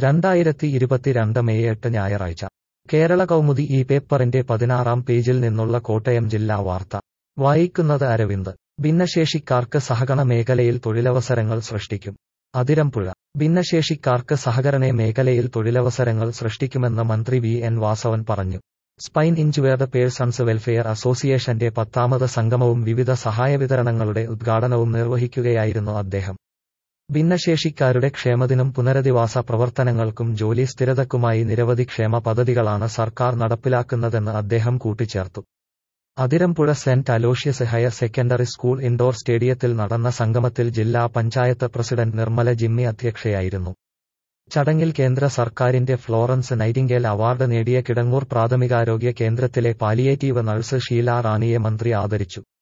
രണ്ടായിരത്തി ഇരുപത്തിരണ്ട് മെയ് എട്ട് ഞായറാഴ്ച കേരള കൗമുദി ഈ പേപ്പറിന്റെ പതിനാറാം പേജിൽ നിന്നുള്ള കോട്ടയം ജില്ലാ വാർത്ത വായിക്കുന്നത് അരവിന്ദ് ഭിന്നശേഷിക്കാർക്ക് സഹകരണ മേഖലയിൽ തൊഴിലവസരങ്ങൾ സൃഷ്ടിക്കും അതിരമ്പുഴ ഭിന്നശേഷിക്കാർക്ക് സഹകരണ മേഖലയിൽ തൊഴിലവസരങ്ങൾ സൃഷ്ടിക്കുമെന്ന് മന്ത്രി വി എൻ വാസവൻ പറഞ്ഞു സ്പൈൻ ഇഞ്ചുവേർഡ് പേഴ്സൺസ് വെൽഫെയർ അസോസിയേഷന്റെ പത്താമത് സംഗമവും വിവിധ സഹായ വിതരണങ്ങളുടെ ഉദ്ഘാടനവും നിർവഹിക്കുകയായിരുന്നു അദ്ദേഹം ഭിന്നശേഷിക്കാരുടെ ക്ഷേമത്തിനും പുനരധിവാസ പ്രവർത്തനങ്ങൾക്കും ജോലി സ്ഥിരതക്കുമായി നിരവധി ക്ഷേമ പദ്ധതികളാണ് സർക്കാർ നടപ്പിലാക്കുന്നതെന്ന് അദ്ദേഹം കൂട്ടിച്ചേർത്തു Athirampuzha saint Aloysius higher secondary school indoor സ്റ്റേഡിയത്തിൽ നടന്ന സംഗമത്തിൽ ജില്ലാ പഞ്ചായത്ത് പ്രസിഡന്റ് നിർമ്മല ജിമ്മി അധ്യക്ഷയായിരുന്നു ചടങ്ങിൽ കേന്ദ്ര സർക്കാരിന്റെ ഫ്ലോറൻസ് നൈറ്റിംഗേൽ അവാർഡ് നേടിയ കിടങ്ങൂർ പ്രാഥമികാരോഗ്യ കേന്ദ്രത്തിലെ പാലിയേറ്റീവ് നഴ്സ് ഷീല റാണിയെ മന്ത്രി ആദരിച്ചു